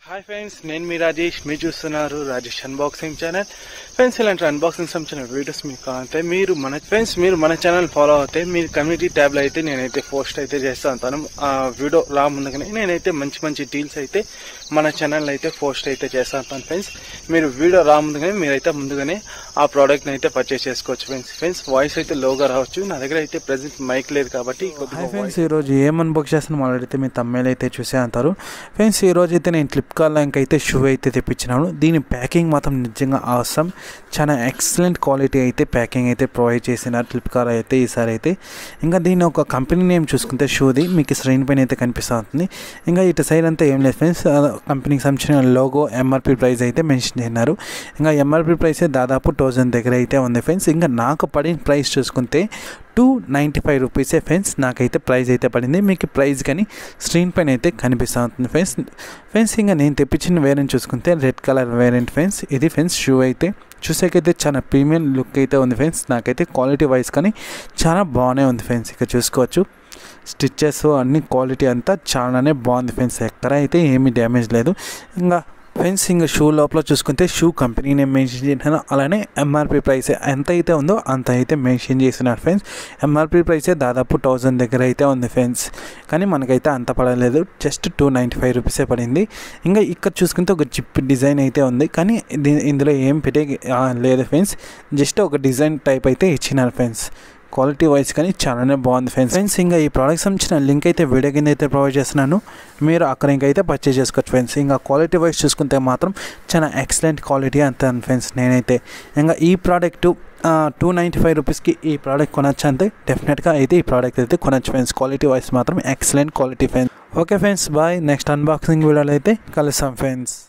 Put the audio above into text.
hi friends నేను మీ రాజేష్ మీరు చూస్తున్నారు రాజేష్ అన్బాక్సింగ్ ఛానల్ ఫ్రెండ్స్ ఇలాంటి అన్బాక్సింగ్ సంబంధించిన వీడియోస్ మీకు కావాలంటే మీరు మన ఫ్రెండ్స్ మీరు మన ఛానల్ ఫాలో అవుతే మీరు కమ్యూనిటీ ట్యాబ్లో అయితే నేనైతే పోస్ట్ అయితే చేస్తూ ఉంటాను ఆ వీడియో రా ముందుగానే నేనైతే మంచి మంచి డీల్స్ అయితే మన ఛానల్ అయితే పోస్ట్ అయితే చేస్తూ ఉంటాను ఫ్రెండ్స్ మీరు వీడియో రా ముందుగానే మీరైతే ముందుగానే ఆ ప్రోడక్ట్ని అయితే పర్చేస్ చేసుకోవచ్చు ఫ్రెండ్స్ ఫ్రెండ్స్ వాయిస్ అయితే లోగా రావచ్చు నా దగ్గర అయితే ప్రెసెంట్ మైక్ లేదు కాబట్టి కొద్దిగా హాయ్ ఫ్రెండ్స్ ఈరోజు ఏం అన్బాక్స్ చేస్తాను మాట్లాడితే మీ తమ్మేలు అయితే చూసే అంటారు ఫ్రెండ్స్ ఈరోజు అయితే నేను ఫ్లిప్కార్ట్లో ఇంకైతే షూ అయితే తెప్పించినాను దీని ప్యాకింగ్ మాత్రం నిజంగా అవసరం చాలా ఎక్సలెంట్ క్వాలిటీ అయితే ప్యాకింగ్ అయితే ప్రొవైడ్ చేసినారు ఫ్లిప్కార్ట్ అయితే ఈసారి అయితే ఇంకా దీని ఒక కంపెనీ నేమ్ చూసుకుంటే షూది మీకు స్క్రీన్ పైన అయితే కనిపిస్తూ ఉంటుంది ఇంకా ఇటు సైడ్ అంతా ఏం లేదు ఫ్రెండ్స్ కంపెనీకి సంబంధించిన లోగో ఎంఆర్పి ప్రైస్ అయితే మెన్షన్ చేసినారు ఇంకా ఎంఆర్పి ప్రైస్ దాదాపు థౌజండ్ దగ్గర అయితే ఉంది ఫ్రెండ్స్ ఇంకా నాకు పడిన ప్రైస్ చూసుకుంటే టూ నైంటీ ఫైవ్ రూపీసే ఫ్రెండ్స్ నాకైతే ప్రైస్ అయితే పడింది మీకు ప్రైస్ కానీ స్క్రీన్ పైన అయితే కనిపిస్తూ ఉంటుంది ఫ్రెండ్స్ ఫ్రెండ్స్ ఇంకా నేను తెప్పించిన వేరియంట్ చూసుకుంటే రెడ్ కలర్ వేరియంట్ ఫ్రెండ్స్ ఇది ఫ్రెండ్స్ షూ అయితే చూసాకైతే చాలా ప్రీమియం లుక్ అయితే ఉంది ఫ్రెండ్స్ నాకైతే క్వాలిటీ వైజ్ కానీ చాలా బాగానే ఉంది ఫ్రెండ్స్ ఇక చూసుకోవచ్చు స్టిచ్చెస్ అన్ని క్వాలిటీ అంతా చాలానే బాగుంది ఫ్రెండ్స్ ఎక్కడ అయితే ఏమీ డ్యామేజ్ లేదు ఇంకా ఫ్రెండ్స్ ఇంకా షూ లోపల చూసుకుంటే షూ కంపెనీ నేమ్ మెన్షన్ చేసినాను అలానే ఎంఆర్పి ప్రైస్ ఎంత అయితే ఉందో అంత అయితే మెన్షన్ చేసినారు ఫ్రెండ్స్ ఎంఆర్పి ప్రైసే దాదాపు థౌజండ్ దగ్గర అయితే ఉంది ఫ్రెండ్స్ కానీ మనకైతే అంత పడలేదు జస్ట్ టూ నైంటీ ఫైవ్ రూపీసే పడింది ఇంకా ఇక్కడ చూసుకుంటే ఒక జిప్ డిజైన్ అయితే ఉంది కానీ దీ- ఇందులో ఏం పెట్టే ఆ, లేదు ఫ్రెండ్స్ జస్ట్ ఒక డిజైన్ టైప్ అయితే ఇచ్చినారు ఫ్రెండ్స్ క్వాలిటీ వైజ్ కానీ చాలానే బాగుంది ఫ్రెండ్స్ ఫ్రెండ్స్ ఇంకా ఈ ప్రోడక్ట్ సంబంధించిన లింక్ అయితే వీడియో కింద అయితే ప్రొవైడ్ చేస్తున్నాను మీరు అక్కడ ఇంకైతే పర్చేస్ చేసుకోవచ్చు ఫ్రెండ్స్ ఇంకా క్వాలిటీ వైజ్ చూసుకుంటే మాత్రం చాలా ఎక్సలెంట్ క్వాలిటీ అంటాను ఫ్రెండ్స్ నేనైతే ఇంకా ఈ ప్రోడక్ట్ టూ నైంటీ ఫైవ్ రూపీస్కి ఈ ప్రోడక్ట్ కొనొచ్చు అంటే డెఫినెట్గా అయితే ఈ ప్రోడక్ట్ అయితే కొనొచ్చు ఫ్రెండ్స్ క్వాలిటీ వైజ్ మాత్రం excellent quality friends okay friends bye next unboxing వీడియోలో అయితే కలుస్తాం ఫ్రెండ్స్